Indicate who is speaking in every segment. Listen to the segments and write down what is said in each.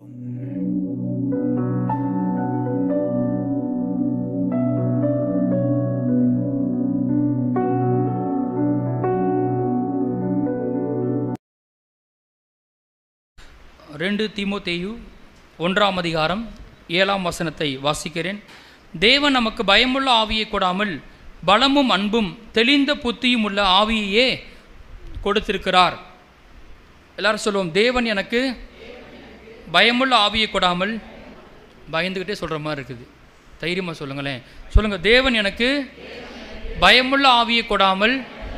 Speaker 1: ரெண்டு தீமோத்தேயு ஒன்றாம் அதிகாரம் ஏழாம் வசனத்தை வாசிக்கிறேன் தேவன் நமக்கு பயமுள்ள ஆவியை கொடாமல் பலமும் அன்பும் தெளிந்த புத்தியும் உள்ள ஆவியையே கொடுத்திருக்கிறார் எல்லாரும் சொல்லுவோம் தேவன் எனக்கு பயமுள்ள ஆவியை கொடாமல் பயந்துக்கிட்டே சொல்கிற மாதிரி இருக்குது தைரியமாக சொல்லுங்களேன் சொல்லுங்கள் தேவன் எனக்கு பயமுள்ள ஆவியை கொடாமல்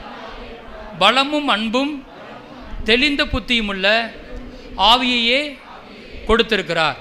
Speaker 1: பலமும் அன்பும் தெளிந்த புத்தியும் உள்ள ஆவியையே கொடுத்திருக்கிறார்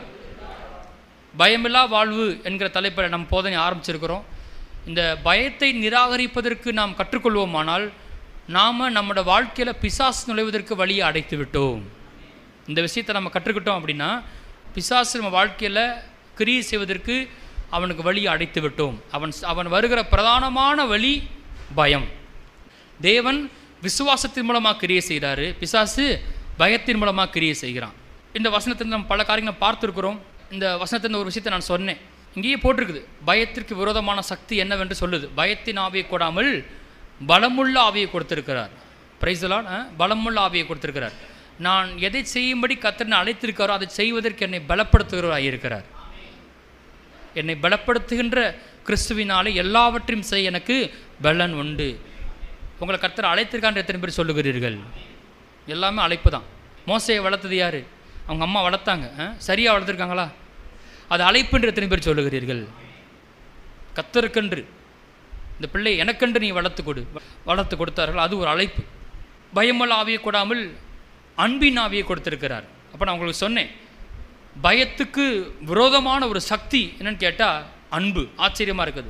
Speaker 1: பயமில்லா வாழ்வு என்கிற தலைப்பில் நம் போதனை ஆரம்பிச்சிருக்கிறோம் இந்த பயத்தை நிராகரிப்பதற்கு நாம் கற்றுக்கொள்வோமானால் நாம் நம்மளோட வாழ்க்கையில் பிசாசு நுழைவதற்கு வழியை அடைத்து விட்டோம் இந்த விஷயத்தை நம்ம கற்றுக்கிட்டோம் அப்படின்னா பிசாசு நம்ம வாழ்க்கையில் கிரியை செய்வதற்கு அவனுக்கு வழியை அடைத்து விட்டோம் அவன் அவன் வருகிற பிரதானமான வழி பயம் தேவன் விசுவாசத்தின் மூலமாக கிரியை செய்கிறாரு பிசாசு பயத்தின் மூலமாக கிரியை செய்கிறான் இந்த வசனத்தில் நம்ம பல காரியங்களை பார்த்துருக்குறோம் இந்த வசனத்தின் ஒரு விஷயத்தை நான் சொன்னேன் இங்கேயே போட்டிருக்குது பயத்திற்கு விரோதமான சக்தி என்னவென்று சொல்லுது பயத்தின் ஆவியை கொடாமல் பலமுள்ள ஆவியை கொடுத்திருக்கிறார் பிரைஸ்லான் பலமுள்ள ஆவியை கொடுத்திருக்கிறார் நான் எதை செய்யும்படி கத்தனை அழைத்திருக்காரோ அதை செய்வதற்கு என்னை பலப்படுத்துகிறவராக இருக்கிறார் என்னை பலப்படுத்துகின்ற கிறிஸ்துவினாலே எல்லாவற்றையும் செய்ய எனக்கு பலன் உண்டு உங்களை கர்த்தர் அழைத்திருக்கான்ற எத்தனை பேர் சொல்லுகிறீர்கள் எல்லாமே அழைப்பு தான் மோசையை வளர்த்தது யார் அவங்க அம்மா வளர்த்தாங்க சரியாக வளர்த்துருக்காங்களா அது அழைப்புன்ற எத்தனை பேர் சொல்லுகிறீர்கள் கத்தருக்கென்று இந்த பிள்ளை எனக்கென்று நீ வளர்த்து கொடு வளர்த்து கொடுத்தார்கள் அது ஒரு அழைப்பு பயமல் ஆவியை கொடாமல் அன்பின் ஆவியை கொடுத்திருக்கிறார் அப்போ நான் உங்களுக்கு சொன்னேன் பயத்துக்கு விரோதமான ஒரு சக்தி என்னன்னு கேட்டால் அன்பு ஆச்சரியமாக இருக்குது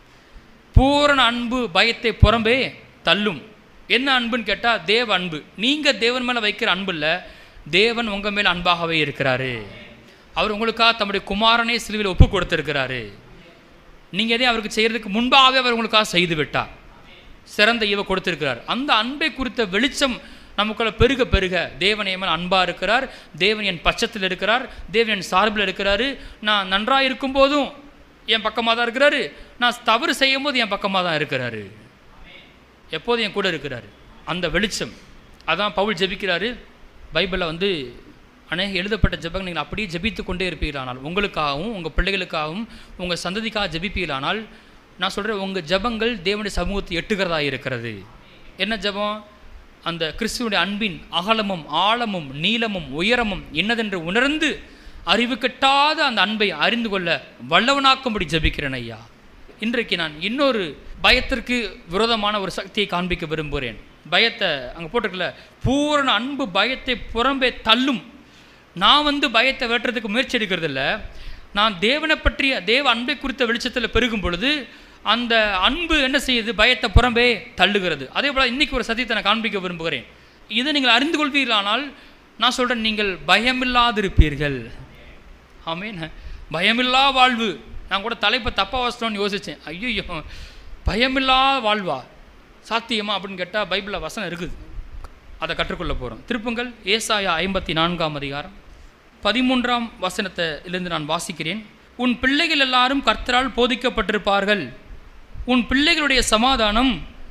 Speaker 1: பூரண அன்பு பயத்தை புறம்பே தள்ளும் என்ன அன்புன்னு கேட்டால் தேவ அன்பு நீங்கள் தேவன் மேலே வைக்கிற அன்பு இல்லை தேவன் உங்கள் மேலே அன்பாகவே இருக்கிறாரு அவர் உங்களுக்காக தம்முடைய குமாரனே சிலுவையில் ஒப்பு கொடுத்துருக்கிறாரு நீங்கள் எதையும் அவருக்கு செய்கிறதுக்கு முன்பாகவே அவர் உங்களுக்காக செய்து விட்டார் சிறந்த ஈவை கொடுத்திருக்கிறார் அந்த அன்பை குறித்த வெளிச்சம் நமக்குள்ள பெருக பெருக தேவன் என் மேல் அன்பாக இருக்கிறார் தேவன் என் பட்சத்தில் இருக்கிறார் தேவன் என் சார்பில் இருக்கிறாரு நான் நன்றாக இருக்கும் போதும் என் பக்கமாக தான் இருக்கிறாரு நான் தவறு செய்யும் போது என் பக்கமாக தான் இருக்கிறாரு எப்போதும் என் கூட இருக்கிறாரு அந்த வெளிச்சம் அதான் பவுல் ஜெபிக்கிறாரு பைபிளில் வந்து அநேக எழுதப்பட்ட ஜெபங்கள் நீங்கள் அப்படியே ஜெபித்து கொண்டே இருப்பீர்களானால் உங்களுக்காகவும் உங்கள் பிள்ளைகளுக்காகவும் உங்கள் சந்ததிக்காக ஜெபிப்பீர்களானால் நான் சொல்கிறேன் உங்கள் ஜெபங்கள் தேவனுடைய சமூகத்தை எட்டுகிறதா இருக்கிறது என்ன ஜெபம் அந்த கிறிஸ்துவனுடைய அன்பின் அகலமும் ஆழமும் நீளமும் உயரமும் என்னதென்று உணர்ந்து அறிவு கட்டாத அந்த அன்பை அறிந்து கொள்ள வல்லவனாக்கும்படி ஜெபிக்கிறேன் ஐயா இன்றைக்கு நான் இன்னொரு பயத்திற்கு விரோதமான ஒரு சக்தியை காண்பிக்க விரும்புகிறேன் பயத்தை அங்கே போட்டிருக்கல பூரண அன்பு பயத்தை புறம்பே தள்ளும் நான் வந்து பயத்தை வெட்டுறதுக்கு முயற்சி எடுக்கிறது இல்லை நான் தேவனை பற்றிய தேவ அன்பை குறித்த வெளிச்சத்தில் பெருகும் பொழுது அந்த அன்பு என்ன செய்யுது பயத்தை புறம்பே தள்ளுகிறது அதே போல் இன்றைக்கி ஒரு சத்தியத்தை நான் காண்பிக்க விரும்புகிறேன் இதை நீங்கள் அறிந்து கொள்வீர்களானால் நான் சொல்கிறேன் நீங்கள் பயமில்லாதிருப்பீர்கள் ஆமீன் பயமில்லா வாழ்வு நான் கூட தலைப்பை தப்பாக வச்சிட்டோன்னு யோசித்தேன் ஐயோ பயமில்லா வாழ்வா சாத்தியமா அப்படின்னு கேட்டால் பைபிளில் வசனம் இருக்குது அதை கற்றுக்கொள்ள போகிறோம் திருப்புங்கள் ஏசாயா ஐம்பத்தி நான்காம் அதிகாரம் பதிமூன்றாம் வசனத்தை இருந்து நான் வாசிக்கிறேன் உன் பிள்ளைகள் எல்லாரும் கர்த்தரால் போதிக்கப்பட்டிருப்பார்கள் உன் பிள்ளைகளுடைய சமாதானம்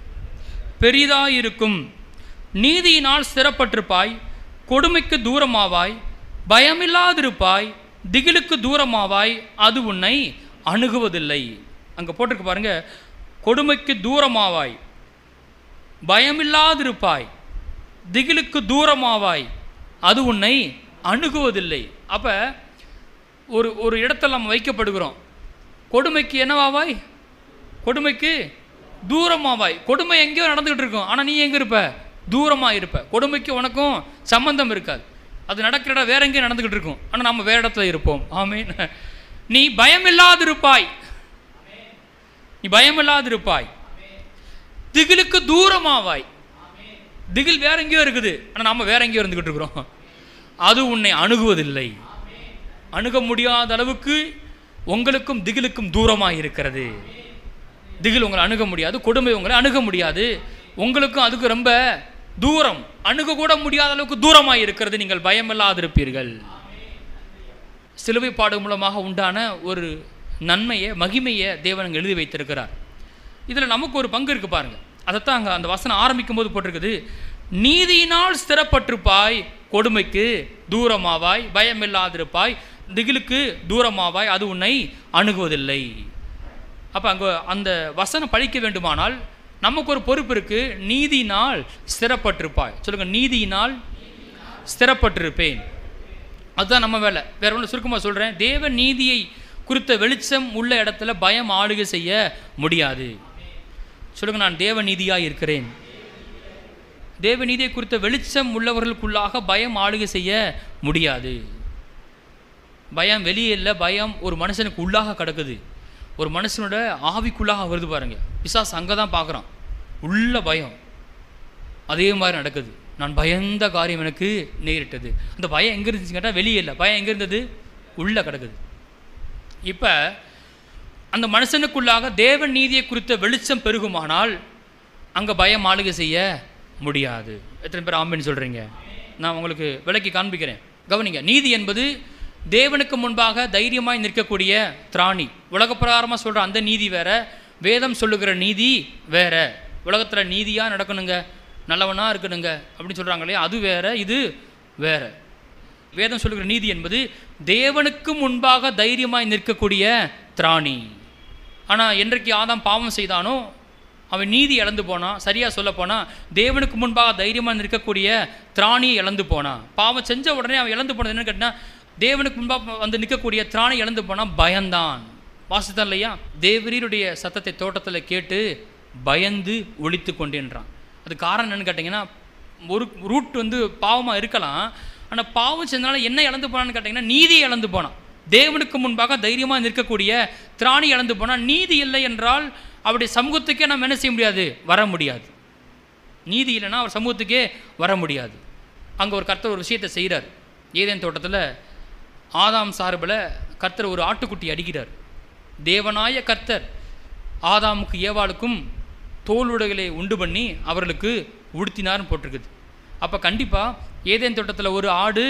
Speaker 1: பெரிதாயிருக்கும் நீதியினால் ஸ்திரப்பட்டிருப்பாய் கொடுமைக்கு தூரமாவாய் பயமில்லாதிருப்பாய் திகிலுக்கு தூரமாவாய் அது உன்னை அணுகுவதில்லை அங்கே போட்டிருக்கு பாருங்க கொடுமைக்கு தூரமாவாய் பயமில்லாதிருப்பாய் திகிலுக்கு தூரமாவாய் அது உன்னை அணுகுவதில்லை அப்போ ஒரு ஒரு இடத்துல நம்ம வைக்கப்படுகிறோம் கொடுமைக்கு என்னவாவாய் கொடுமைக்கு தூரமாவாய் கொடுமை எங்கேயோ நடந்துக்கிட்டு இருக்கும் ஆனால் நீ எங்கே இருப்ப தூரமாக இருப்ப கொடுமைக்கு உனக்கும் சம்பந்தம் இருக்காது அது நடக்கிற இடம் வேற எங்கேயும் நடந்துக்கிட்டு இருக்கும் ஆனால் நம்ம வேற இடத்துல இருப்போம் ஆமீன் நீ பயமில்லாதிருப்பாய் நீ பயமில்லாதிருப்பாய் திகிலுக்கு தூரமாவாய் திகில் வேற எங்கேயோ இருக்குது ஆனால் நம்ம வேற எங்கேயோ இருந்துக்கிட்டு இருக்கிறோம் அது உன்னை அணுகுவதில்லை அணுக முடியாத அளவுக்கு உங்களுக்கும் திகிலுக்கும் தூரமாக இருக்கிறது திகில் உங்களை அணுக முடியாது கொடுமை உங்களை அணுக முடியாது உங்களுக்கும் அதுக்கு ரொம்ப தூரம் அணுக கூட முடியாத அளவுக்கு தூரமாக இருக்கிறது நீங்கள் பயமில்லாதிருப்பீர்கள் சிலுவை பாடு மூலமாக உண்டான ஒரு நன்மையை மகிமையை தேவன் அங்கே எழுதி வைத்திருக்கிறார் இதில் நமக்கு ஒரு பங்கு இருக்குது பாருங்கள் அதைத்தான் அங்கே அந்த வசனம் ஆரம்பிக்கும் போது போட்டிருக்குது நீதியினால் ஸ்திரப்பட்டிருப்பாய் கொடுமைக்கு தூரமாவாய் பயமில்லாதிருப்பாய் திகிலுக்கு தூரமாவாய் அது உன்னை அணுகுவதில்லை அப்போ அங்கே அந்த வசனம் பழிக்க வேண்டுமானால் நமக்கு ஒரு பொறுப்பு இருக்குது நீதியினால் ஸ்திரப்பட்டிருப்பாய் சொல்லுங்கள் நீதியினால் ஸ்திரப்பட்டிருப்பேன் அதுதான் நம்ம வேலை வேற ஒன்று சுருக்கமாக சொல்கிறேன் தேவ நீதியை குறித்த வெளிச்சம் உள்ள இடத்துல பயம் ஆளுகை செய்ய முடியாது சொல்லுங்க நான் தேவ நீதியாக இருக்கிறேன் தேவ நீதியை குறித்த வெளிச்சம் உள்ளவர்களுக்குள்ளாக பயம் ஆளுகை செய்ய முடியாது பயம் வெளியே இல்லை பயம் ஒரு மனுஷனுக்கு உள்ளாக கிடக்குது ஒரு மனுஷனோட ஆவிக்குள்ளாக வருது பாருங்க பிசாஸ் அங்கே தான் பார்க்குறான் உள்ள பயம் அதே மாதிரி நடக்குது நான் பயந்த காரியம் எனக்கு நேரிட்டது அந்த பயம் எங்கே இருந்துச்சு கேட்டால் வெளியே இல்லை பயம் எங்கே இருந்தது உள்ளே கிடக்குது இப்போ அந்த மனுஷனுக்குள்ளாக தேவ நீதியை குறித்த வெளிச்சம் பெருகுமானால் அங்கே பயம் ஆளுகை செய்ய முடியாது எத்தனை பேர் ஆம்பின்னு சொல்கிறீங்க நான் உங்களுக்கு விளக்கி காண்பிக்கிறேன் கவனிங்க நீதி என்பது தேவனுக்கு முன்பாக தைரியமாய் நிற்கக்கூடிய திராணி உலக பிரகாரமாக சொல்கிற அந்த நீதி வேற வேதம் சொல்லுகிற நீதி வேற உலகத்தில் நீதியாக நடக்கணுங்க நல்லவனாக இருக்கணுங்க அப்படின்னு சொல்கிறாங்க இல்லையா அது வேற இது வேற வேதம் சொல்லுகிற நீதி என்பது தேவனுக்கு முன்பாக தைரியமாய் நிற்கக்கூடிய திராணி ஆனால் என்றைக்கு ஆதாம் பாவம் செய்தானோ அவன் நீதி இழந்து போனான் சரியாக சொல்ல போனால் தேவனுக்கு முன்பாக தைரியமாக நிற்கக்கூடிய திராணியை இழந்து போனான் பாவம் செஞ்ச உடனே அவன் இழந்து போனது என்னன்னு கேட்டால் தேவனுக்கு முன்பாக வந்து நிற்கக்கூடிய திராணி இழந்து போனால் பயந்தான் வாசித்தான் இல்லையா தேவரீருடைய சத்தத்தை தோட்டத்தில் கேட்டு பயந்து ஒழித்து கொண்டேன்றான் அது காரணம் என்னன்னு கேட்டிங்கன்னா ஒரு ரூட் வந்து பாவமாக இருக்கலாம் ஆனால் பாவம் செஞ்சனால என்ன இழந்து போனான்னு கேட்டிங்கன்னா நீதியை இழந்து போனான் தேவனுக்கு முன்பாக தைரியமாக நிற்கக்கூடிய திராணி இழந்து போனால் நீதி இல்லை என்றால் அவருடைய சமூகத்துக்கே நம்ம என்ன செய்ய முடியாது வர முடியாது நீதி இல்லைன்னா அவர் சமூகத்துக்கே வர முடியாது அங்கே ஒரு கர்த்தர் ஒரு விஷயத்தை செய்கிறார் ஏதேன் தோட்டத்தில் ஆதாம் சார்பில் கர்த்தர் ஒரு ஆட்டுக்குட்டி அடிக்கிறார் தேவனாய கர்த்தர் ஆதாமுக்கு ஏவாளுக்கும் தோலுடைகளை உண்டு பண்ணி அவர்களுக்கு உடுத்தினார்னு போட்டிருக்குது அப்போ கண்டிப்பாக ஏதேன் தோட்டத்தில் ஒரு ஆடு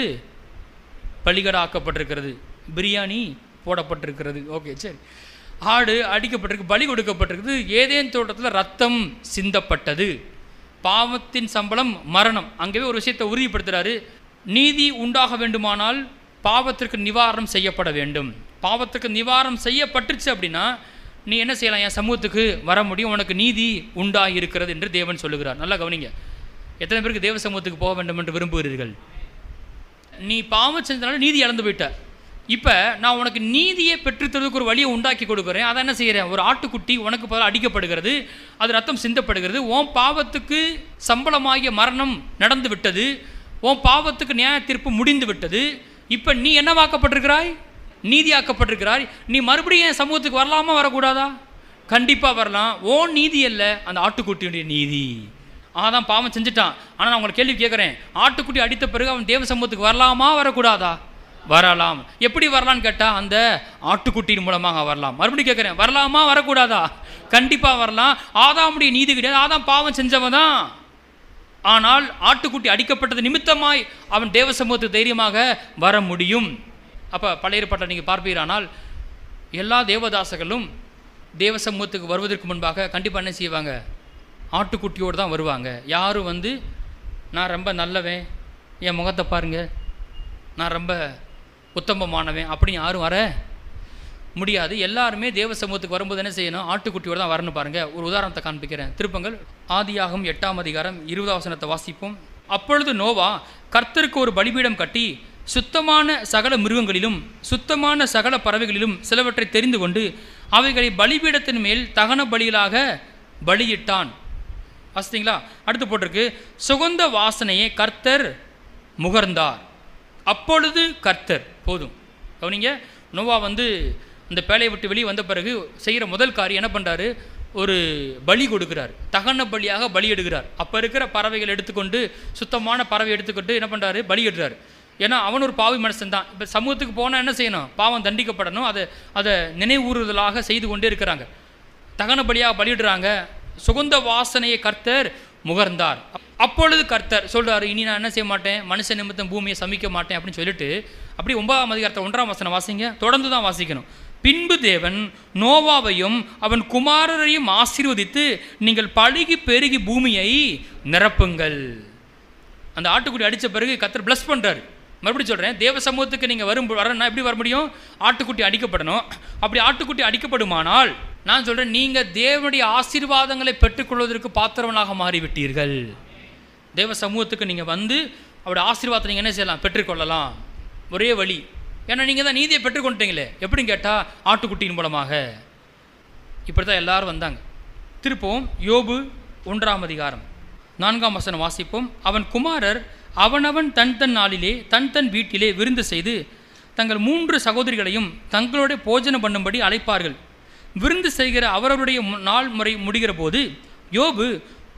Speaker 1: பலிகடா ஆக்கப்பட்டிருக்கிறது பிரியாணி போடப்பட்டிருக்கிறது ஓகே சரி ஆடு அடிக்கப்பட்டிருக்கு பலி கொடுக்கப்பட்டிருக்குது ஏதேன் தோட்டத்தில் ரத்தம் சிந்தப்பட்டது பாவத்தின் சம்பளம் மரணம் அங்கேயே ஒரு விஷயத்தை உறுதிப்படுத்துகிறாரு நீதி உண்டாக வேண்டுமானால் பாவத்திற்கு நிவாரணம் செய்யப்பட வேண்டும் பாவத்துக்கு நிவாரணம் செய்யப்பட்டுச்சு அப்படின்னா நீ என்ன செய்யலாம் என் சமூகத்துக்கு வர முடியும் உனக்கு நீதி உண்டாகி இருக்கிறது என்று தேவன் சொல்லுகிறார் நல்லா கவனிங்க எத்தனை பேருக்கு தேவ சமூகத்துக்கு போக வேண்டும் என்று விரும்புகிறீர்கள் நீ பாவம் செஞ்சதுனால நீதி இழந்து போயிட்ட இப்போ நான் உனக்கு நீதியை பெற்றுத்தரதுக்கு ஒரு வழியை உண்டாக்கி கொடுக்குறேன் அதை என்ன செய்கிறேன் ஒரு ஆட்டுக்குட்டி உனக்கு பதிலாக அடிக்கப்படுகிறது அது ரத்தம் சிந்தப்படுகிறது உன் பாவத்துக்கு சம்பளமாகிய மரணம் நடந்து விட்டது உன் பாவத்துக்கு நியாய தீர்ப்பு முடிந்து விட்டது இப்போ நீ என்னவாக்கப்பட்டிருக்கிறாய் நீதியாக்கப்பட்டிருக்கிறாய் நீ மறுபடியும் என் சமூகத்துக்கு வரலாமா வரக்கூடாதா கண்டிப்பாக வரலாம் ஓன் நீதி அல்ல அந்த ஆட்டுக்குட்டியுடைய நீதி ஆதான் பாவம் செஞ்சுட்டான் ஆனால் நான் உங்களை கேள்வி கேட்குறேன் ஆட்டுக்குட்டி அடித்த பிறகு அவன் தேவ சமூகத்துக்கு வரலாமா வரக்கூடாதா வரலாம் எப்படி வரலான்னு கேட்டால் அந்த ஆட்டுக்குட்டியின் மூலமாக வரலாம் மறுபடியும் கேட்குறேன் வரலாமா வரக்கூடாதா கண்டிப்பாக வரலாம் ஆதாமுடைய நீதி கிடையாது ஆதாம் பாவம் செஞ்சவன் தான் ஆனால் ஆட்டுக்குட்டி அடிக்கப்பட்டது நிமித்தமாய் அவன் தேவ சமூகத்துக்கு தைரியமாக வர முடியும் அப்போ பழைய ஏற்பாட்டை நீங்கள் பார்ப்பீரானால் எல்லா தேவதாசர்களும் தேவ சமூகத்துக்கு வருவதற்கு முன்பாக கண்டிப்பாக என்ன செய்வாங்க ஆட்டுக்குட்டியோடு தான் வருவாங்க யாரும் வந்து நான் ரொம்ப நல்லவன் என் முகத்தை பாருங்க நான் ரொம்ப உத்தமமானவன் அப்படின்னு யாரும் வர முடியாது எல்லாருமே தேவ சமூகத்துக்கு வரும்போது என்ன செய்யணும் ஆட்டுக்குட்டியோடு தான் வரணும் பாருங்க ஒரு உதாரணத்தை காண்பிக்கிறேன் திருப்பங்கள் ஆதியாகம் எட்டாம் அதிகாரம் இருபதாம் வசனத்தை வாசிப்போம் அப்பொழுது நோவா கர்த்தருக்கு ஒரு பலிபீடம் கட்டி சுத்தமான சகல மிருகங்களிலும் சுத்தமான சகல பறவைகளிலும் சிலவற்றை தெரிந்து கொண்டு அவைகளை பலிபீடத்தின் மேல் தகன பலிகளாக பலியிட்டான் வாசித்தீங்களா அடுத்து போட்டிருக்கு சுகந்த வாசனையை கர்த்தர் முகர்ந்தார் அப்பொழுது கர்த்தர் போதும் கவனிங்க நோவா வந்து இந்த பேழையை விட்டு வெளியே வந்த பிறகு செய்கிற முதல் காரியம் என்ன பண்ணுறாரு ஒரு பலி கொடுக்குறார் தகன பலியாக பலி எடுக்கிறார் அப்போ இருக்கிற பறவைகள் எடுத்துக்கொண்டு சுத்தமான பறவை எடுத்துக்கொண்டு என்ன பண்ணுறாரு பலி எடுறாரு ஏன்னா அவன் ஒரு பாவி மனுஷன் தான் இப்போ சமூகத்துக்கு போனால் என்ன செய்யணும் பாவம் தண்டிக்கப்படணும் அதை அதை நினைவூறுதலாக செய்து கொண்டே இருக்கிறாங்க தகன பலியாக பலியிடுறாங்க சுகந்த வாசனையை கர்த்தர் முகர்ந்தார் அப்பொழுது கர்த்தர் சொல்றாரு இனி நான் என்ன செய்ய மாட்டேன் மனுஷ நிமித்தம் பூமியை சமிக்க மாட்டேன் அப்படின்னு சொல்லிட்டு அப்படி ஒன்பதாம் அதிகாரத்தை ஒன்றாம் வசனம் வாசிங்க தொடர்ந்து தான் வாசிக்கணும் பின்பு தேவன் நோவாவையும் அவன் குமாரரையும் ஆசீர்வதித்து நீங்கள் பழுகி பெருகி பூமியை நிரப்புங்கள் அந்த ஆட்டுக்குட்டி அடித்த பிறகு கத்தர் ப்ளஸ் பண்ணுறாரு மறுபடியும் சொல்கிறேன் தேவ சமூகத்துக்கு நீங்கள் வரும் வரனா எப்படி வர முடியும் ஆட்டுக்குட்டி அடிக்கப்படணும் அப்படி ஆட்டுக்குட்டி அடிக்கப்படுமானால் நான் சொல்கிறேன் நீங்கள் தேவனுடைய ஆசீர்வாதங்களை பெற்றுக்கொள்வதற்கு பாத்திரவனாக மாறிவிட்டீர்கள் தேவ சமூகத்துக்கு நீங்கள் வந்து அவருடைய ஆசீர்வாதத்தை நீங்கள் என்ன செய்யலாம் பெற்றுக்கொள்ளலாம் ஒரே வழி ஏன்னா நீங்கள் தான் நீதியை பெற்றுக்கொண்டீங்களே எப்படின்னு கேட்டால் ஆட்டுக்குட்டியின் மூலமாக இப்படி தான் எல்லாரும் வந்தாங்க திருப்பவும் யோபு ஒன்றாம் அதிகாரம் நான்காம் வசனம் வாசிப்போம் அவன் குமாரர் அவனவன் தன் தன் நாளிலே தன் தன் வீட்டிலே விருந்து செய்து தங்கள் மூன்று சகோதரிகளையும் தங்களோட போஜனம் பண்ணும்படி அழைப்பார்கள் விருந்து செய்கிற அவரவருடைய மு- நாள் முறை முடிகிற போது யோபு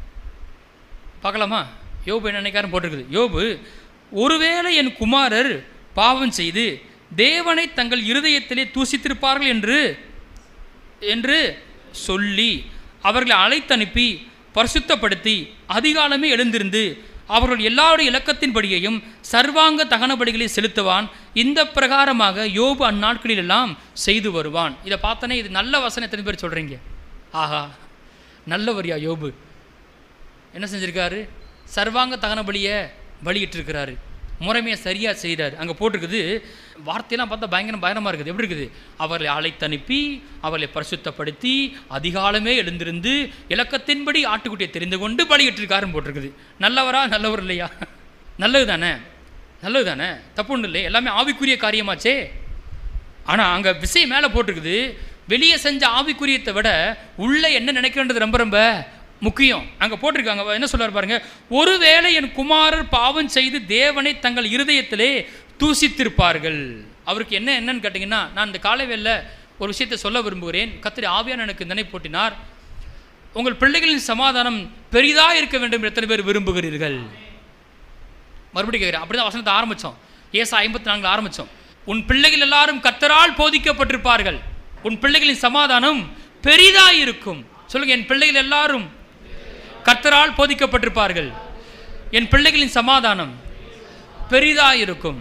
Speaker 1: பார்க்கலாமா யோபு என்ன நினைக்காரன் போட்டிருக்குது யோபு ஒருவேளை என் குமாரர் பாவம் செய்து தேவனை தங்கள் இருதயத்திலே தூசித்திருப்பார்கள் என்று என்று சொல்லி அவர்களை அழைத்தனுப்பி பரிசுத்தப்படுத்தி அதிகாலமே எழுந்திருந்து அவர்கள் எல்லாருடைய இலக்கத்தின்படியையும் சர்வாங்க தகனபடிகளை செலுத்துவான் இந்த பிரகாரமாக யோபு அந்நாட்களிலெல்லாம் செய்து வருவான் இதை பார்த்தனே இது நல்ல வசனம் எத்தனை பேர் சொல்கிறீங்க ஆஹா நல்லவரியா யோபு என்ன செஞ்சிருக்காரு சர்வாங்க தகன பலியை பலியிட்டிருக்கிறாரு முறைமையை சரியாக செய்கிறார் அங்கே போட்டிருக்குது வார்த்தையெல்லாம் பார்த்தா பயங்கரம் பயங்கரமாக இருக்குது எப்படி இருக்குது அவர்களை அழைத்தனுப்பி அவர்களை பரிசுத்தப்படுத்தி அதிகாலமே எழுந்திருந்து இலக்கத்தின்படி ஆட்டுக்குட்டியை தெரிந்து கொண்டு பலியிட்டிருக்காருன்னு போட்டிருக்குது நல்லவரா நல்லவர் இல்லையா நல்லது தானே நல்லது தானே தப்பு ஒன்றும் இல்லை எல்லாமே ஆவிக்குரிய காரியமாச்சே ஆனால் அங்கே விஷயம் மேலே போட்டிருக்குது வெளியே செஞ்ச ஆவிக்குரியத்தை விட உள்ளே என்ன நினைக்கின்றது ரொம்ப ரொம்ப முக்கியம் அங்கே போட்டிருக்காங்க என்ன சொல்றாரு பாருங்க ஒருவேளை என் குமாரர் பாவம் செய்து தேவனை தங்கள் இருதயத்திலே தூசித்திருப்பார்கள் அவருக்கு என்ன என்னன்னு கேட்டிங்கன்னா நான் இந்த காலைவேல ஒரு விஷயத்தை சொல்ல விரும்புகிறேன் கத்திரி ஆவியான எனக்கு நினை போட்டினார் உங்கள் பிள்ளைகளின் சமாதானம் பெரிதாக இருக்க வேண்டும் என்று எத்தனை பேர் விரும்புகிறீர்கள் மறுபடியும் கேட்குறேன் அப்படி தான் வசனத்தை ஆரம்பித்தோம் ஏசா ஐம்பத்தி நான்கில் ஆரம்பித்தோம் உன் பிள்ளைகள் எல்லாரும் கத்தரால் போதிக்கப்பட்டிருப்பார்கள் உன் பிள்ளைகளின் சமாதானம் பெரிதாக இருக்கும் சொல்லுங்க என் பிள்ளைகள் எல்லாரும் கர்த்தரால் போதிக்கப்பட்டிருப்பார்கள் என் பிள்ளைகளின் சமாதானம் பெரிதாக இருக்கும்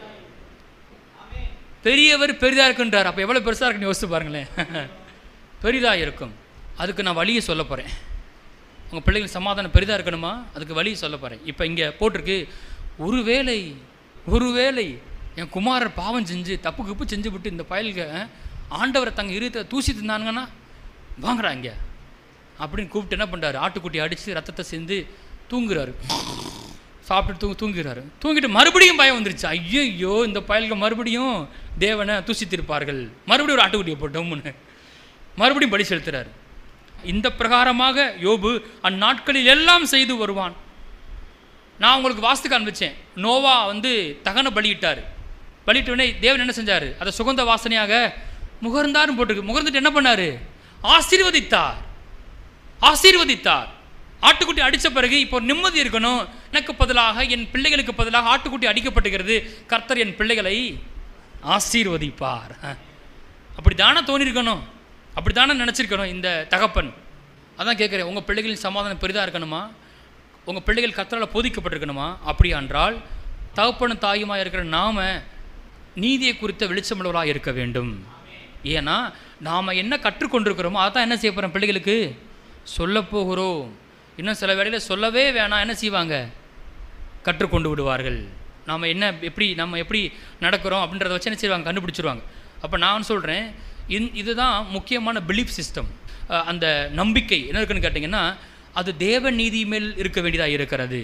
Speaker 1: பெரியவர் பெரிதாக இருக்குன்றார் அப்போ எவ்வளோ பெருசாக இருக்குன்னு யோசிச்சு பாருங்களேன் பெரிதாக இருக்கும் அதுக்கு நான் வழியை சொல்ல போகிறேன் உங்கள் பிள்ளைகள் சமாதானம் பெரிதாக இருக்கணுமா அதுக்கு வழியை சொல்ல போகிறேன் இப்போ இங்கே போட்டிருக்கு ஒருவேளை ஒருவேளை என் குமாரர் பாவம் செஞ்சு தப்பு கிப்பு செஞ்சு விட்டு இந்த பயல்க ஆண்டவரை தங்க இருத்தை தூசி தின்னானுங்கன்னா வாங்கடா இங்கே அப்படின்னு கூப்பிட்டு என்ன பண்ணுறாரு ஆட்டுக்குட்டி அடித்து ரத்தத்தை செஞ்சு தூங்குறாரு சாப்பிட்டு தூங்க தூங்குறாரு தூங்கிட்டு மறுபடியும் பயம் வந்துருச்சு ஐயோ இந்த பயல்கள் மறுபடியும் தேவனை தூசித்திருப்பார்கள் மறுபடியும் ஒரு ஆட்டுக்குட்டியை போட்டோம்னு மறுபடியும் பலி செலுத்துறாரு இந்த பிரகாரமாக யோபு அந்நாட்களில் எல்லாம் செய்து வருவான் நான் உங்களுக்கு வாஸ்து காண்பிச்சேன் நோவா வந்து தகன பலியிட்டார் பலியிட்டவுடனே தேவன் என்ன செஞ்சார் அதை சுகந்த வாசனையாக முகர்ந்தார்னு போட்டிருக்கு முகர்ந்துட்டு என்ன பண்ணார் ஆசீர்வதித்தார் ஆசீர்வதித்தார் ஆட்டுக்குட்டி அடித்த பிறகு இப்போ நிம்மதி இருக்கணும் எனக்கு பதிலாக என் பிள்ளைகளுக்கு பதிலாக ஆட்டுக்குட்டி அடிக்கப்பட்டுகிறது கர்த்தர் என் பிள்ளைகளை ஆசீர்வதிப்பார் அப்படி தானே தோணியிருக்கணும் அப்படி தானே நினச்சிருக்கணும் இந்த தகப்பன் அதான் கேட்குறேன் உங்கள் பிள்ளைகளின் சமாதானம் பெரிதாக இருக்கணுமா உங்கள் பிள்ளைகள் கத்தரால் போதிக்கப்பட்டிருக்கணுமா அப்படி என்றால் தகப்பனும் தாயுமாக இருக்கிற நாம நீதியை குறித்த வெளிச்சமுள்ளவராக இருக்க வேண்டும் ஏன்னா நாம் என்ன கற்றுக்கொண்டிருக்கிறோமோ அதான் என்ன செய்ய போகிறோம் பிள்ளைகளுக்கு சொல்லப் போகிறோம் இன்னும் சில வேளையில் சொல்லவே வேணாம் என்ன செய்வாங்க கற்றுக்கொண்டு விடுவார்கள் நாம் என்ன எப்படி நம்ம எப்படி நடக்கிறோம் அப்படின்றத வச்சு என்ன செய்வாங்க கண்டுபிடிச்சிருவாங்க அப்போ நான் சொல்கிறேன் இந் இதுதான் முக்கியமான பிலீஃப் சிஸ்டம் அந்த நம்பிக்கை என்ன இருக்குன்னு கேட்டிங்கன்னா அது தேவ நீதி மேல் இருக்க வேண்டியதாக இருக்கிறது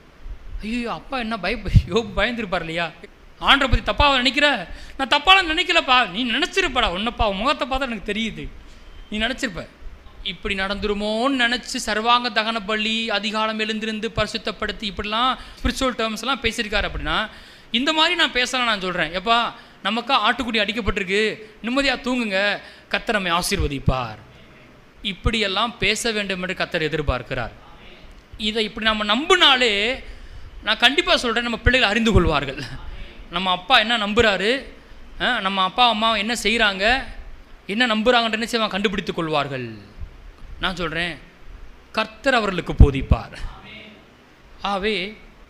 Speaker 1: ஐயோ அப்பா என்ன பய யோபு பயந்துருப்பார் இல்லையா ஆண்டரை பற்றி தப்பாக நினைக்கிற நான் தப்பாலாம் நினைக்கலப்பா நீ நினச்சிருப்படா உன்னப்பா உன் முகத்தை பார்த்தா எனக்கு தெரியுது நீ நினச்சிருப்ப இப்படி நடந்துருமோன்னு நினச்சி சர்வாங்க தகன பள்ளி அதிகாலம் எழுந்திருந்து பரிசுத்தப்படுத்தி இப்படிலாம் ஸ்பிரிச்சுவல் டேர்ம்ஸ்லாம் பேசியிருக்காரு அப்படின்னா இந்த மாதிரி நான் பேசலாம் நான் சொல்கிறேன் எப்பா நமக்கா ஆட்டுக்குடி அடிக்கப்பட்டிருக்கு நிம்மதியாக தூங்குங்க கத்தர் நம்மை ஆசீர்வதிப்பார் இப்படியெல்லாம் பேச வேண்டும் என்று கத்தர் எதிர்பார்க்கிறார் இதை இப்படி நம்ம நம்பினாலே நான் கண்டிப்பாக சொல்கிறேன் நம்ம பிள்ளைகள் அறிந்து கொள்வார்கள் நம்ம அப்பா என்ன நம்புகிறாரு நம்ம அப்பா அம்மா என்ன செய்கிறாங்க என்ன நம்புகிறாங்கன்ற என்ன செய்வாங்க கண்டுபிடித்துக் கொள்வார்கள் நான் சொல்கிறேன் கர்த்தர் அவர்களுக்கு போதிப்பார் ஆகவே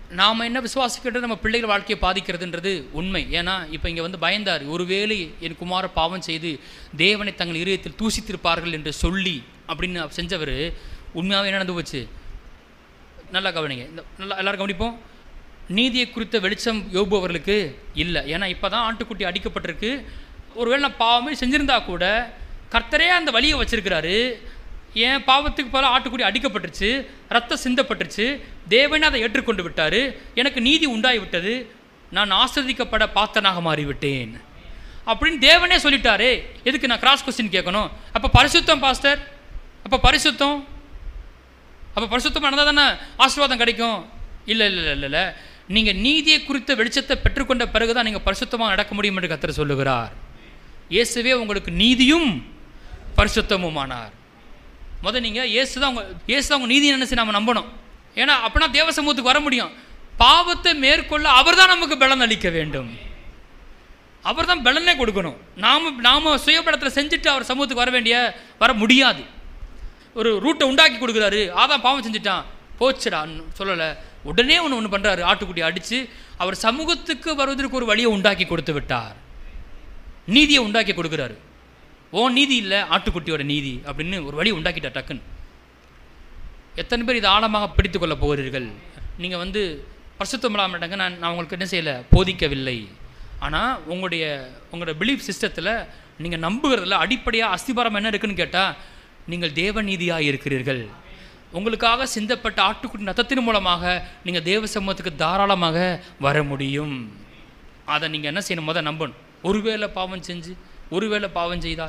Speaker 1: நாம் என்ன விசுவாசிக்கிறது நம்ம பிள்ளைகள் வாழ்க்கையை பாதிக்கிறதுன்றது உண்மை ஏன்னா இப்போ இங்கே வந்து பயந்தார் ஒருவேளை என் குமார பாவம் செய்து தேவனை தங்கள் இதயத்தில் தூசித்திருப்பார்கள் என்று சொல்லி அப்படின்னு செஞ்சவர் உண்மையாகவே என்ன நடந்து போச்சு நல்லா கவனிங்க இந்த நல்லா எல்லாரும் கவனிப்போம் நீதியை குறித்த வெளிச்சம் யோபு அவர்களுக்கு இல்லை ஏன்னா இப்போ தான் ஆட்டுக்குட்டி அடிக்கப்பட்டிருக்கு ஒருவேளை நான் பாவமே செஞ்சிருந்தா கூட கர்த்தரே அந்த வழியை வச்சிருக்கிறாரு என் பாவத்துக்கு பல ஆட்டுக்குட்டி அடிக்கப்பட்டுருச்சு ரத்தம் சிந்தப்பட்டுருச்சு தேவனே அதை ஏற்றுக்கொண்டு விட்டார் எனக்கு நீதி உண்டாகி விட்டது நான் ஆஸ்வதிக்கப்பட பாத்தனாக மாறிவிட்டேன் அப்படின்னு தேவனே சொல்லிட்டாரு எதுக்கு நான் கிராஸ் கொஸ்டின் கேட்கணும் அப்போ பரிசுத்தம் பாஸ்டர் அப்போ பரிசுத்தம் அப்போ பரிசுத்தமாக நடந்தால் தானே ஆசீர்வாதம் கிடைக்கும் இல்லை இல்லை இல்லை இல்லை நீங்கள் நீதியை குறித்த வெளிச்சத்தை பெற்றுக்கொண்ட பிறகு தான் நீங்கள் பரிசுத்தமாக நடக்க முடியும் என்று கத்தர் சொல்லுகிறார் இயேசுவே உங்களுக்கு நீதியும் பரிசுத்தமுமானார் முத நீங்கள் இயேசு தான் உங்க இயேசு தான் உங்கள் நீதி நினைச்சு நம்ம நம்பணும் ஏன்னா அப்படின்னா தேவ சமூகத்துக்கு வர முடியும் பாவத்தை மேற்கொள்ள அவர் தான் நமக்கு பலன் அளிக்க வேண்டும் அவர் தான் பலனே கொடுக்கணும் நாம் நாம் சுயபலத்தில் செஞ்சுட்டு அவர் சமூகத்துக்கு வர வேண்டிய வர முடியாது ஒரு ரூட்டை உண்டாக்கி கொடுக்குறாரு ஆதான் பாவம் செஞ்சுட்டான் போச்சுடா சொல்லலை உடனே ஒன்று ஒன்று பண்ணுறாரு ஆட்டுக்குட்டி அடித்து அவர் சமூகத்துக்கு வருவதற்கு ஒரு வழியை உண்டாக்கி கொடுத்து விட்டார் நீதியை உண்டாக்கி கொடுக்குறாரு ஓ நீதி இல்லை ஆட்டுக்குட்டியோட நீதி அப்படின்னு ஒரு வழி உண்டாக்கிட்டார் டக்குன்னு எத்தனை பேர் இதை ஆழமாக பிடித்து கொள்ள போகிறீர்கள் நீங்கள் வந்து பரிசுத்தம் இல்லாமட்டாங்க நான் நான் உங்களுக்கு என்ன செய்யலை போதிக்கவில்லை ஆனால் உங்களுடைய உங்களோட பிலீஃப் சிஸ்டத்தில் நீங்கள் நம்புகிறதுல அடிப்படையாக அஸ்திபாரம் என்ன இருக்குன்னு கேட்டால் நீங்கள் தேவநீதியாக இருக்கிறீர்கள் உங்களுக்காக சிந்தப்பட்ட ஆட்டுக்குட்டி நத்தத்தின் மூலமாக நீங்கள் தேவ சமூகத்துக்கு தாராளமாக வர முடியும் அதை நீங்கள் என்ன செய்யணும் முத நம்பணும் ஒருவேளை பாவம் செஞ்சு ஒருவேளை பாவம் செய்தால்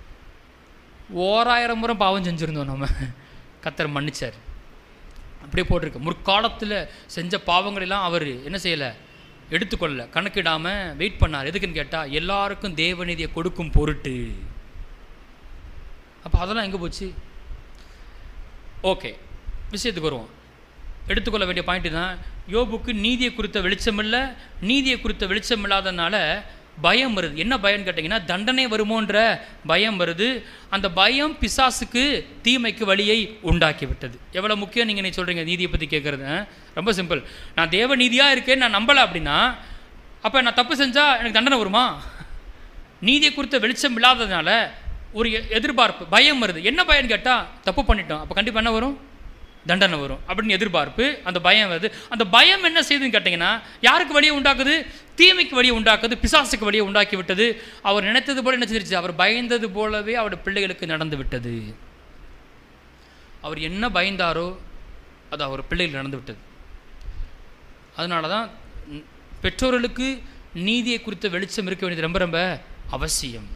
Speaker 1: ஓராயிரம் முறை பாவம் செஞ்சுருந்தோம் நம்ம கத்தர் மன்னிச்சார் அப்படியே போட்டிருக்கு முற்காலத்தில் செஞ்ச பாவங்களெல்லாம் அவர் என்ன செய்யலை எடுத்துக்கொள்ளல கணக்கிடாமல் வெயிட் பண்ணார் எதுக்குன்னு கேட்டால் எல்லாருக்கும் தேவநீதியை கொடுக்கும் பொருட்டு அப்போ அதெல்லாம் எங்கே போச்சு ஓகே விஷயத்துக்கு வருவோம் எடுத்துக்கொள்ள வேண்டிய பாயிண்ட் தான் யோபுக்கு நீதியை குறித்த வெளிச்சம் இல்லை நீதியை குறித்த வெளிச்சம் இல்லாதனால பயம் வருது என்ன பயம்னு கேட்டிங்கன்னா தண்டனை வருமோன்ற பயம் வருது அந்த பயம் பிசாசுக்கு தீமைக்கு வழியை உண்டாக்கி விட்டது எவ்வளோ முக்கியம் நீங்கள் நீ சொல்கிறீங்க நீதியை பற்றி கேட்குறது ரொம்ப சிம்பிள் நான் தேவ நீதியாக இருக்கேன்னு நான் நம்பலை அப்படின்னா அப்போ நான் தப்பு செஞ்சால் எனக்கு தண்டனை வருமா நீதியை குறித்த வெளிச்சம் இல்லாததுனால ஒரு எ- எதிர்பார்ப்பு பயம் வருது என்ன பயம்னு கேட்டால் தப்பு பண்ணிட்டோம் அப்போ கண்டிப்பாக என்ன வரும் தண்டனை வரும் அப்படின்னு எதிர்பார்ப்பு அந்த பயம் வருது அந்த பயம் என்ன செய்யுதுன்னு கேட்டிங்கன்னா யாருக்கு வழியை உண்டாக்குது தீமைக்கு வழியை உண்டாக்குது பிசாசுக்கு வழியை உண்டாக்கி விட்டது அவர் நினைத்தது போல என்ன செஞ்சிருச்சு அவர் பயந்தது போலவே அவருடைய பிள்ளைகளுக்கு நடந்து விட்டது அவர் என்ன பயந்தாரோ அது அவர் பிள்ளைகள் நடந்து விட்டது அதனால தான் ம், பெற்றோர்களுக்கு நீதியை குறித்த வெளிச்சம் இருக்க வேண்டியது ரொம்ப ரொம்ப அவசியம்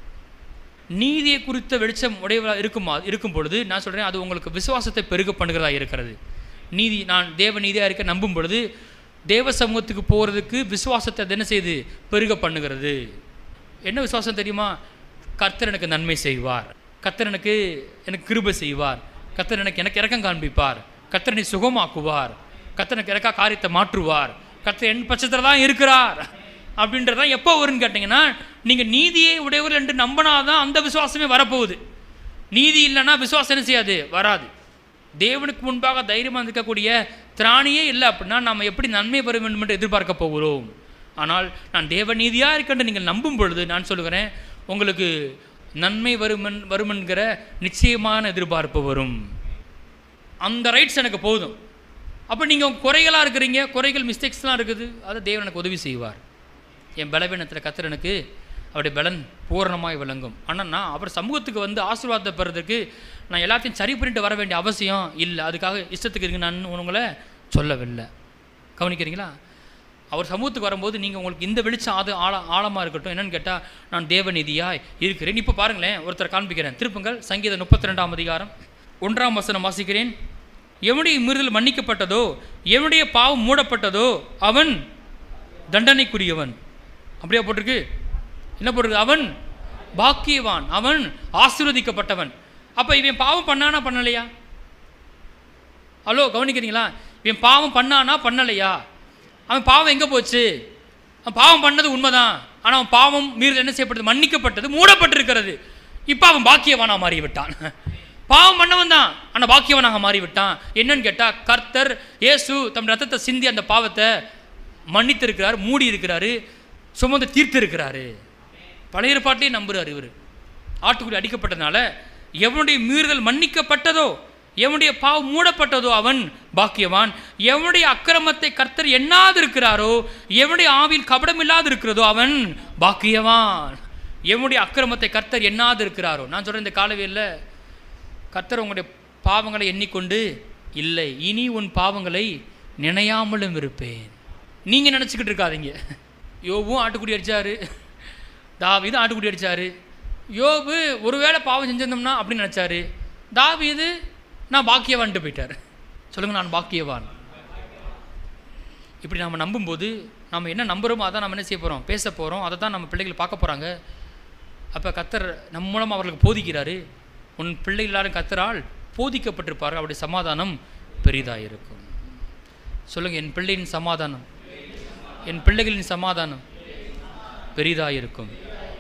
Speaker 1: நீதியை குறித்த வெளிச்சம் உடையவா இருக்குமா இருக்கும் பொழுது நான் சொல்கிறேன் அது உங்களுக்கு விசுவாசத்தை பெருக பண்ணுகிறதா இருக்கிறது நீதி நான் தேவ நீதியாக இருக்க நம்பும் பொழுது தேவ சமூகத்துக்கு போகிறதுக்கு விசுவாசத்தை அது என்ன செய்யுது பெருக பண்ணுகிறது என்ன விசுவாசம் தெரியுமா கர்த்தர் எனக்கு நன்மை செய்வார் கர்த்தர் எனக்கு எனக்கு கிருபை செய்வார் கர்த்தர் எனக்கு எனக்கு இறக்கம் காண்பிப்பார் கர்த்தர் என்னை சுகமாக்குவார் கர்த்தர் எனக்கு இறக்கா காரியத்தை மாற்றுவார் கர்த்தர் என் பட்சத்தில் தான் இருக்கிறார் அப்படின்றதான் எப்போ வரும்னு கேட்டிங்கன்னா நீங்கள் நீதியை உடையவர் என்று நம்பினாதான் அந்த விசுவாசமே வரப்போகுது நீதி இல்லைன்னா விசுவாசம் என்ன செய்யாது வராது தேவனுக்கு முன்பாக தைரியமாக இருக்கக்கூடிய திராணியே இல்லை அப்படின்னா நம்ம எப்படி நன்மை பெற வேண்டும் என்று எதிர்பார்க்க போகிறோம் ஆனால் நான் தேவ நீதியாக இருக்கென்று நீங்கள் நம்பும் பொழுது நான் சொல்லுகிறேன் உங்களுக்கு நன்மை வருமன் வருமென்கிற நிச்சயமான எதிர்பார்ப்பு வரும் அந்த ரைட்ஸ் எனக்கு போதும் அப்போ நீங்கள் குறைகளாக இருக்கிறீங்க குறைகள் மிஸ்டேக்ஸ்லாம் இருக்குது அதை தேவன் எனக்கு உதவி செய்வார் என் பலவீனத்தில் கத்தர் எனக்கு அவருடைய பலன் பூரணமாய் விளங்கும் ஆனால் நான் அவர் சமூகத்துக்கு வந்து ஆசீர்வாதத்தை பெறதுக்கு நான் எல்லாத்தையும் சரி பண்ணிட்டு வர வேண்டிய அவசியம் இல்லை அதுக்காக இஷ்டத்துக்கு இருக்கு நான் உங்களை சொல்லவில்லை கவனிக்கிறீங்களா அவர் சமூகத்துக்கு வரும்போது நீங்கள் உங்களுக்கு இந்த வெளிச்சம் அது ஆழ ஆழமாக இருக்கட்டும் என்னன்னு கேட்டால் நான் தேவநீதியாய் இருக்கிறேன் இப்போ பாருங்களேன் ஒருத்தரை காண்பிக்கிறேன் திருப்புங்கள் சங்கீதம் முப்பத்தி ரெண்டாம் அதிகாரம் ஒன்றாம் வசனம் வாசிக்கிறேன் எவனுடைய மீறுதல் மன்னிக்கப்பட்டதோ எவனுடைய பாவம் மூடப்பட்டதோ அவன் தண்டனைக்குரியவன் அப்படியா போட்டிருக்கு என்ன போட்டிருக்கு அவன் பாக்கியவான் அவன் ஆசீர்வதிக்கப்பட்டவன் அப்போ இவன் பாவம் பண்ணானா பண்ணலையா ஹலோ கவனிக்கிறீங்களா இவன் பாவம் பண்ணானா பண்ணலையா அவன் பாவம் எங்கே போச்சு அவன் பாவம் பண்ணது உண்மைதான் ஆனால் அவன் பாவம் மீறல் என்ன செய்யப்பட்டது மன்னிக்கப்பட்டது மூடப்பட்டிருக்கிறது இப்போ அவன் பாக்கியவானா மாறி விட்டான் பாவம் பண்ணவன் தான் ஆனால் பாக்கியவனாக மாறிவிட்டான் என்னன்னு கேட்டால் கர்த்தர் இயேசு தம் ரத்தத்தை சிந்தி அந்த பாவத்தை மன்னித்திருக்கிறார் மூடி இருக்கிறாரு சுமந்து தீர்த்து இருக்கிறாரு பழைய ஏற்பாட்டிலே நம்புறார் இவர் ஆட்டுக்குடி அடிக்கப்பட்டதுனால எவனுடைய மீறுதல் மன்னிக்கப்பட்டதோ எவனுடைய பாவம் மூடப்பட்டதோ அவன் பாக்கியவான் எவனுடைய அக்கிரமத்தை கர்த்தர் எண்ணாது இருக்கிறாரோ எவனுடைய ஆவியில் கபடம் இல்லாது இருக்கிறதோ அவன் பாக்கியவான் எவனுடைய அக்கிரமத்தை கர்த்தர் எண்ணாது இருக்கிறாரோ நான் சொல்கிறேன் இந்த காலவியில் கர்த்தர் உங்களுடைய பாவங்களை எண்ணிக்கொண்டு இல்லை இனி உன் பாவங்களை நினையாமலும் இருப்பேன் நீங்கள் நினச்சிக்கிட்டு இருக்காதீங்க யோபும் ஆட்டுக்குடி அடித்தார் தாவீது ஆட்டுக்குடி அடித்தார் யோபு ஒருவேளை பாவம் செஞ்சிருந்தோம்னா அப்படின்னு நினச்சாரு தாவீது நான் பாக்கியவான்ட்டு போயிட்டார் சொல்லுங்கள் நான் பாக்கியவான் இப்படி நாம் நம்பும்போது நம்ம என்ன நம்புகிறோமோ அதான் நம்ம என்ன செய்ய போகிறோம் பேச போகிறோம் அதை தான் நம்ம பிள்ளைகள் பார்க்க போகிறாங்க அப்போ கத்தர் நம் மூலம் அவர்களுக்கு போதிக்கிறாரு உன் பிள்ளைகள் எல்லாரும் கத்தரால் போதிக்கப்பட்டிருப்பார்கள் அவருடைய சமாதானம் பெரிதாக இருக்கும் சொல்லுங்கள் என் பிள்ளையின் சமாதானம் என் பிள்ளைகளின் சமாதானம் பெரிதாக இருக்கும்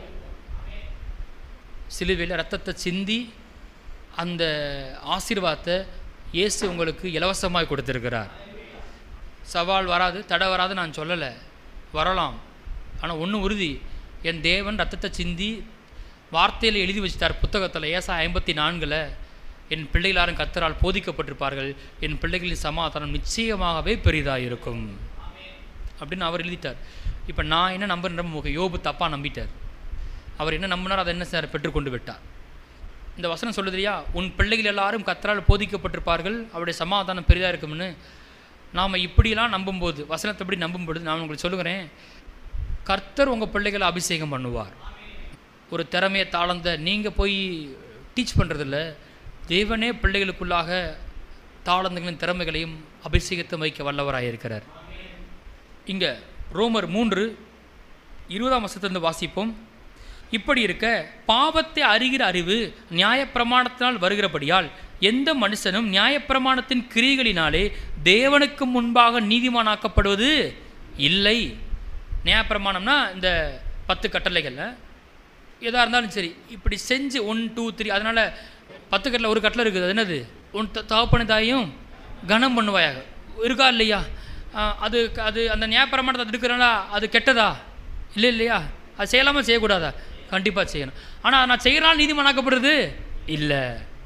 Speaker 1: சிலுவையில் ரத்தத்தை சிந்தி அந்த ஆசீர்வாதத்தை இயேசு உங்களுக்கு இலவசமாய் கொடுத்துருக்கிறார் சவால் வராது தடை வராது நான் சொல்லலை வரலாம் ஆனால் ஒன்று உறுதி என் தேவன் ரத்தத்தை சிந்தி வார்த்தையில் எழுதி வச்சிட்டார் புத்தகத்தில் ஏசா ஐம்பத்தி நான்கில் என் பிள்ளைகளாரும் கத்தரால் போதிக்கப்பட்டிருப்பார்கள் என் பிள்ளைகளின் சமாதானம் நிச்சயமாகவே பெரிதாக இருக்கும் அப்படின்னு அவர் எழுதிட்டார் இப்போ நான் என்ன நம்புறேன் முக யோபு தப்பாக நம்பிட்டார் அவர் என்ன நம்பினார் அதை என்ன சார் பெற்றுக்கொண்டு விட்டார் இந்த வசனம் சொல்லுதுலையா உன் பிள்ளைகள் எல்லாரும் கத்தரால் போதிக்கப்பட்டிருப்பார்கள் அவருடைய சமாதானம் பெரிதாக இருக்கும்னு நாம் இப்படியெல்லாம் நம்பும்போது வசனத்தை எப்படி நம்பும்போது நான் உங்களுக்கு சொல்லுகிறேன் கர்த்தர் உங்கள் பிள்ளைகளை அபிஷேகம் பண்ணுவார் ஒரு திறமையை தாளந்த நீங்கள் போய் டீச் பண்ணுறதில்ல தேவனே பிள்ளைகளுக்குள்ளாக தாளந்தங்களின் திறமைகளையும் அபிஷேகத்தை வைக்க வல்லவராக இருக்கிறார் இங்கே ரோமர் மூன்று இருபதாம் வருஷத்திலிருந்து வாசிப்போம் இப்படி இருக்க பாவத்தை அறிகிற அறிவு நியாயப்பிரமாணத்தினால் வருகிறபடியால் எந்த மனுஷனும் நியாயப்பிரமாணத்தின் கிரிகளினாலே தேவனுக்கு முன்பாக நீதிமானாக்கப்படுவது இல்லை நியாயப்பிரமாணம்னா இந்த பத்து கட்டளைகளில் எதாக இருந்தாலும் சரி இப்படி செஞ்சு ஒன் டூ த்ரீ அதனால் பத்து கட்டில் ஒரு கட்டில் இருக்குது அது என்னது உன் த தகப்பன தாயும் கனம் பண்ணுவாயாக இருக்கா இல்லையா ஆ, அது அது அந்த நியாயப்பிரமாணத்தை அது இருக்கிறனால அது கெட்டதா இல்லை இல்லையா அது செய்யலாமா செய்யக்கூடாதா கண்டிப்பாக செய்யணும் ஆனால் நான் செய்கிறனால நீதிமானாக்கப்படுறது இல்லை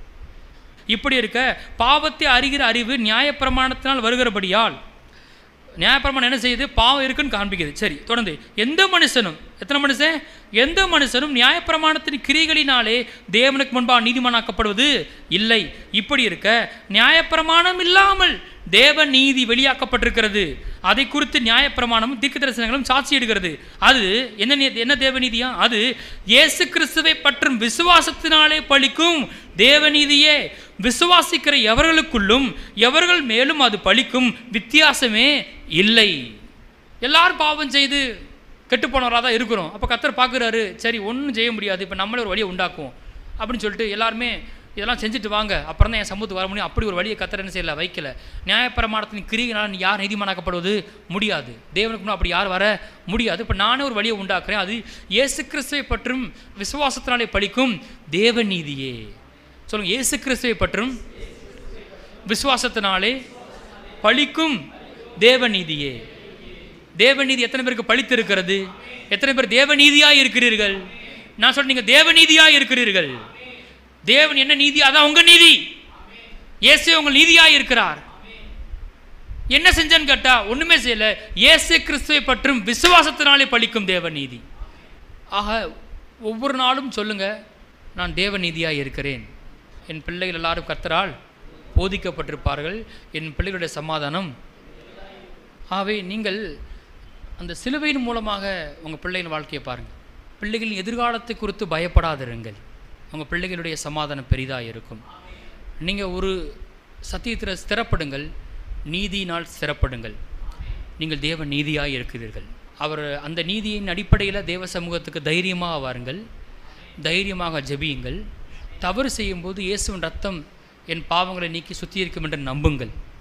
Speaker 1: இப்படி இருக்க பாவத்தை அறிகிற அறிவு நியாயப்பிரமாணத்தினால் வருகிறபடியால் நியாயப்பிரமாணம் என்ன செய்யுது பாவம் இருக்குன்னு காண்பிக்குது சரி தொடர்ந்து எந்த மனுஷனும் எத்தனை மனுஷன் எந்த மனுஷனும் நியாயப்பிரமாணத்தின் கிரிகளினாலே தேவனுக்கு முன்பாக நீதிமானாக்கப்படுவது இல்லை இப்படி இருக்க நியாயப்பிரமாணம் இல்லாமல் தேவ நீதி வெளியாக்கப்பட்டிருக்கிறது அதை குறித்து நியாயப்பிரமாணமும் தீர்க்க தரிசனங்களும் சாட்சியிடுகிறது அது என்ன நீ- என்ன தேவநீதியா அது இயேசு கிறிஸ்துவை பற்றும் விசுவாசத்தினாலே பலிக்கும் தேவநீதியே விசுவாசிக்கிற எவர்களுக்குள்ளும் எவர்கள் மேலும் அது பலிக்கும் வித்தியாசமே இல்லை எல்லாரும் பாவம் செய்து கெட்டு போனவராக தான் இருக்கிறோம் அப்போ கத்தர் பார்க்குறாரு சரி ஒன்றும் செய்ய முடியாது இப்போ நம்மளே ஒரு வழியை உண்டாக்குவோம் அப்படின்னு சொல்லிட்டு எல்லாருமே இதெல்லாம் செஞ்சுட்டு வாங்க அப்புறம் தான் என் சமூகத்துக்கு வர முடியும் அப்படி ஒரு வழியை கத்தர் என்ன செய்யல வைக்கல நியாயப்பிரமாணத்தின் கிரியினால் நீ யார் நீதிமானாக்கப்படுவது முடியாது தேவனுக்கு முன்ன அப்படி யார் வர முடியாது இப்போ நானே ஒரு வழியை உண்டாக்குறேன் அது இயேசு கிறிஸ்துவை பற்றும் விசுவாசத்தினாலே பலிக்கும் தேவ நீதியே சொல்லுங்க இயேசு கிறிஸ்துவை பற்றும் விசுவாசத்தினாலே பலிக்கும் தேவநீதியே தேவநீதி எத்தனை பேருக்கு பழித்து இருக்கிறது எத்தனை பேர் தேவநீதியாய் இருக்கிறீர்கள் நான் சொல்றேன் நீங்க தேவநீதியாய் இருக்கிறீர்கள் தேவன் என்ன நீதி அதான் உங்க நீதி இயேசு உங்கள் நீதியாய் இருக்கிறார் என்ன செஞ்சேன்னு கேட்டா ஒண்ணுமே செய்யல இயேசு கிறிஸ்துவை பற்றும் விசுவாசத்தினாலே பழிக்கும் தேவநீதி ஆக ஒவ்வொரு நாளும் சொல்லுங்க நான் தேவநீதியாய் இருக்கிறேன் என் பிள்ளைகள் எல்லாரும் கர்த்தரால் போதிக்கப்பட்டிருப்பார்கள் என் பிள்ளைகளுடைய சமாதானம் ஆகவே நீங்கள் அந்த சிலுவையின் மூலமாக உங்கள் பிள்ளைகளின் வாழ்க்கையை பாருங்கள் பிள்ளைகளின் எதிர்காலத்தை குறித்து பயப்படாதிருங்கள் உங்கள் பிள்ளைகளுடைய சமாதானம் பெரிதாக இருக்கும் நீங்கள் ஒரு சத்தியத்தில் ஸ்திரப்படுங்கள் நீதியினால் ஸ்திரப்படுங்கள் நீங்கள் தேவ நீதியாக இருக்கிறீர்கள் அவர் அந்த நீதியின் அடிப்படையில் தேவ சமூகத்துக்கு தைரியமாக வாருங்கள் தைரியமாக ஜெபியுங்கள் தவறு செய்யும்போது இயேசுவின் ரத்தம் என் பாவங்களை நீக்கி சுத்திகரிக்கும் என்று நம்புங்கள்